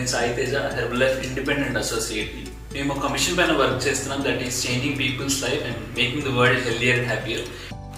నేను Sai Teja Herbalife independent associate మేము ఒక మిషన్ పైన వర్క్ చేస్తున్నాం that is changing people's life and making the world healthier and happier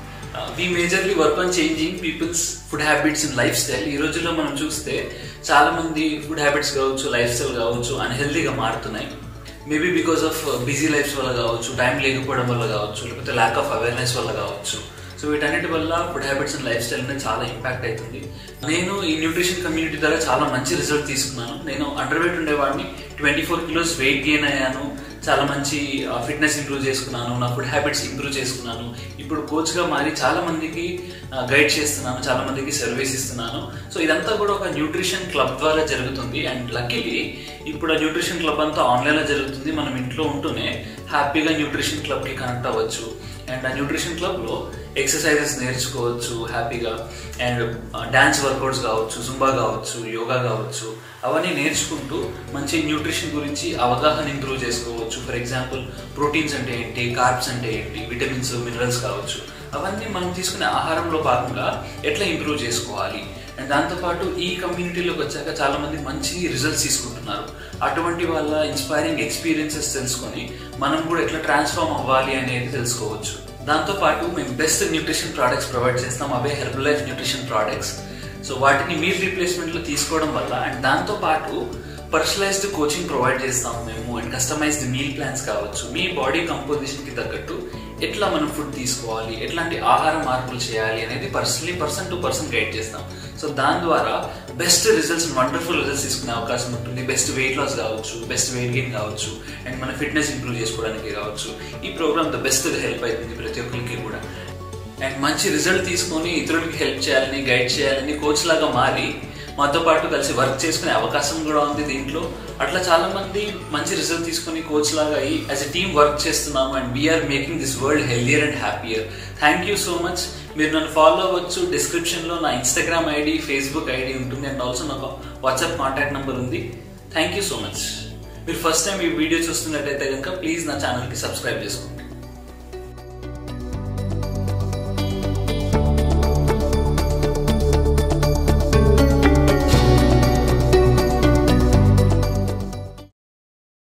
we majorly work on changing people's food habits in lifestyle ఈ రోజుల్లో మనం చూస్తే చాలా మంది ఫుడ్ హ్యాబిట్స్ కావచ్చు లైఫ్ స్టైల్ కావచ్చు అన్హెల్దీగా మారుతున్నాయి maybe because of busy lives వల్ల కావచ్చు టైం లేకపోవడం వల్ల కావచ్చు లేకపోతే ల్యాక్ ఆఫ్ అవేర్నెస్ వల్ల కావచ్చు సో వీటన్నిటి వల్ల food habits and lifestyle అనేది చాలా ఇంపాక్ట్ అవుతుంది నేను ఈ న్యూట్రిషన్ కమ్యూనిటీ ద్వారా చాలా మంచి రిజల్ట్ తీసుకున్నాను నేను అండర్ వెయిట్ ఉండేవాడిని twenty four kilos weight gain అయ్యాను చాలా మంచి ఫిట్నెస్ ఇంప్రూవ్ చేసుకున్నాను నా ఫుడ్ హ్యాబిట్స్ ఇంప్రూవ్ చేసుకున్నాను ఇప్పుడు కోచ్గా మారి చాలా మందికి గైడ్ చేస్తున్నాను చాలా మందికి సర్వీస్ ఇస్తున్నాను సో ఇదంతా కూడా ఒక న్యూట్రిషన్ క్లబ్ ద్వారా జరుగుతుంది అండ్ లక్కీలీ ఇప్పుడు ఆ న్యూట్రిషన్ క్లబ్ అంతా ఆన్లైన్లో జరుగుతుంది మనం ఇంట్లో ఉంటూనే హ్యాపీగా న్యూట్రిషన్ క్లబ్కి కనెక్ట్ అవ్వచ్చు అండ్ ఆ న్యూట్రిషన్ క్లబ్లో ఎక్సర్సైజెస్ నేర్చుకోవచ్చు హ్యాపీగా అండ్ డ్యాన్స్ వర్కౌట్స్ కావచ్చు జుంబా కావచ్చు యోగా కావచ్చు అవన్నీ నేర్చుకుంటూ మంచి న్యూట్రిషన్ గురించి అవగాహన ఇంప్రూవ్ చేసుకోవచ్చు ఫర్ ఎగ్జాంపుల్ ప్రోటీన్స్ అంటే ఏంటి కార్బ్స్ అంటే ఏంటి విటమిన్స్ మినరల్స్ కావచ్చు అవన్నీ మనం తీసుకునే ఆహారంలో భాగంగా ఎట్లా ఇంప్రూవ్ చేసుకోవాలి అండ్ దాంతోపాటు ఈ కమ్యూనిటీలోకి వచ్చాక చాలా మంది మంచి రిజల్ట్స్ తీసుకుంటున్నారు అటువంటి వాళ్ళ ఇన్స్పైరింగ్ ఎక్స్పీరియన్సెస్ తెలుసుకొని మనం కూడా ఎట్లా ట్రాన్స్ఫార్మ్ అవ్వాలి అనేది తెలుసుకోవచ్చు దాంతోపాటు మేము బెస్ట్ న్యూట్రిషన్ ప్రోడక్ట్స్ ప్రొవైడ్ చేస్తాం అవే Herbalife nutrition products so వాటిని మీల్ రీప్లేస్మెంట్లో తీసుకోవడం వల్ల అండ్ దాంతోపాటు పర్సనలైజ్డ్ కోచింగ్ ప్రొవైడ్ చేస్తాం మేము అండ్ కస్టమైజ్డ్ మీల్ ప్లాన్స్ కావచ్చు మీ బాడీ కంపోజిషన్కి తగ్గట్టు ఎట్లా మనం ఫుడ్ తీసుకోవాలి ఎట్లాంటి ఆహార మార్పులు చేయాలి అనేది personally person to person guide చేస్తాం సో దాని ద్వారా బెస్ట్ రిజల్ట్స్ వండర్ఫుల్ రిజల్ట్స్ తీసుకునే అవకాశం ఉంటుంది బెస్ట్ వెయిట్ లాస్ కావచ్చు బెస్ట్ వెయిట్ గెయిన్ కావచ్చు అండ్ మన ఫిట్నెస్ ఇంప్రూవ్ చేసుకోవడానికి కావచ్చు ఈ ప్రోగ్రామ్ ద బెస్ట్ హెల్ప్ అవుతుంది ప్రతి ఒక్కరికి కూడా అండ్ మంచి రిజల్ట్ తీసుకొని ఇతరులకి హెల్ప్ చేయాలని గైడ్ చేయాలని కోచ్ లాగా మారి మాతో పాటు కలిసి వర్క్ చేసుకునే అవకాశం కూడా ఉంది దీంట్లో అట్లా చాలా మంది మంచి రిజల్ట్ తీసుకుని కోచ్ లాగా అయ్యి యాజ్ ఎ టీమ్ వర్క్ చేస్తున్నాము and we are making this world healthier and happier thank you so much మీరు నన్ను ఫాలో అవ్వచ్చు డిస్క్రిప్షన్లో నా ఇన్స్టాగ్రామ్ ఐడి ఫేస్బుక్ ఐడి ఉంటుంది అండ్ ఆల్సో నాకు వాట్సాప్ కాంటాక్ట్ నెంబర్ ఉంది థ్యాంక్ యూ సో మచ్ మీరు ఫస్ట్ టైం ఈ వీడియో చూస్తున్నట్టయితే కనుక ప్లీజ్ నా ఛానల్కి సబ్స్క్రైబ్ చేసుకోండి